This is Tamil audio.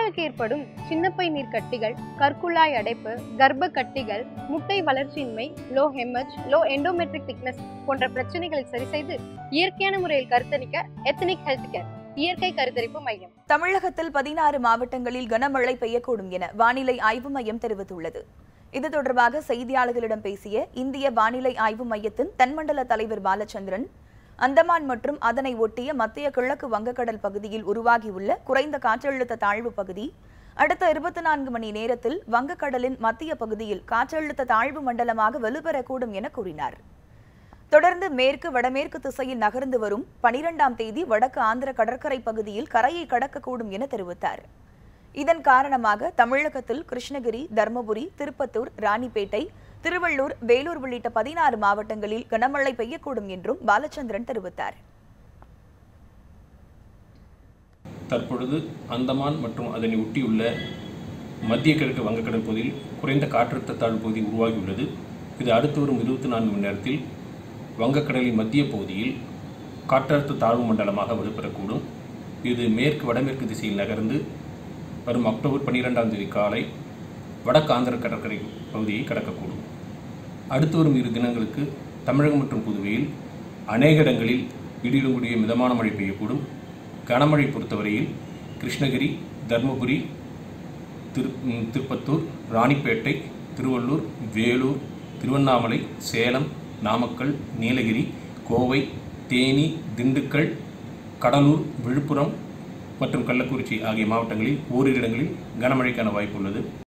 பெண்களுக்கு ஏற்படும் சின்னப்பை நீர் கட்டிகள் கற்குழாய் அடைப்பு கர்ப்ப கட்டிகள் முட்டை வளர்ச்சியின்மை லோ ஹெமஜ் லோ எண்டோமெட்ரிக் திக்னஸ் போன்ற பிரச்சனைகளை சரி செய்து இயற்கையான முறையில் கருத்தரிக்க எத்தனிக் ஹெல்த் கேர் இயற்கை கருத்தரிப்பு மையம் தமிழகத்தில் பதினாறு மாவட்டங்களில் கனமழை பெய்யக்கூடும் என வானிலை ஆய்வு மையம் தெரிவித்துள்ளது இது தொடர்பாக செய்தியாளர்களிடம் பேசிய இந்திய வானிலை ஆய்வு மையத்தின் தென்மண்டல தலைவர் பாலச்சந்திரன் அந்தமான் மற்றும் அதனை ஒட்டிய மத்திய கிழக்கு வங்கக்கடல் பகுதியில் உருவாகியுள்ள குறைந்த காற்றழுத்த தாழ்வு பகுதி அடுத்த இருபத்தி நான்கு மணி நேரத்தில் வங்கக்கடலின் மத்திய பகுதியில் காற்றழுத்த தாழ்வு மண்டலமாக வலுப்பெறக்கூடும் என கூறினார் தொடர்ந்து மேற்கு வடமேற்கு திசையில் நகர்ந்து வரும் பனிரெண்டாம் தேதி வடக்கு ஆந்திர கடற்கரை பகுதியில் கரையை கடக்கக்கூடும் என தெரிவித்தார் இதன் காரணமாக தமிழகத்தில் கிருஷ்ணகிரி தர்மபுரி திருப்பத்தூர் ராணிப்பேட்டை திருவள்ளூர் வேலூர் உள்ளிட்ட பதினாறு மாவட்டங்களில் கனமழை பெய்யக்கூடும் என்றும் பாலச்சந்திரன் தெரிவித்தார் தற்பொழுது அந்தமான் மற்றும் அதனை ஒட்டியுள்ள மத்திய கிழக்கு வங்கக்கடல் பகுதியில் குறைந்த காற்றழுத்த தாழ்வு பகுதி உருவாகியுள்ளது இது அடுத்து வரும் இருபத்தி நான்கு மணி நேரத்தில் வங்கக்கடலின் மத்திய பகுதியில் காற்றழுத்த தாழ்வு மண்டலமாக வலுப்பெறக்கூடும் இது மேற்கு வடமேற்கு திசையில் நகர்ந்து வரும் அக்டோபர் பன்னிரெண்டாம் தேதி காலை வடக்கு ஆந்திர கடற்கரை பகுதியை கடக்கக்கூடும் அடுத்து வரும் இரு தினங்களுக்கு தமிழகம் மற்றும் புதுவையில் அநேக இடங்களில் இடியுடன் கூடிய மிதமான மழை பெய்யக்கூடும் கனமழை பொறுத்தவரையில் கிருஷ்ணகிரி தர்மபுரி திரு ம், திருப்பத்தூர் ராணிப்பேட்டை திருவள்ளூர் வேலூர் திருவண்ணாமலை சேலம் நாமக்கல் நீலகிரி கோவை தேனி திண்டுக்கல் கடலூர் விழுப்புரம் மற்றும் கள்ளக்குறிச்சி ஆகிய மாவட்டங்களில் ஓரிரு இடங்களில் கனமழைக்கான வாய்ப்பு உள்ளது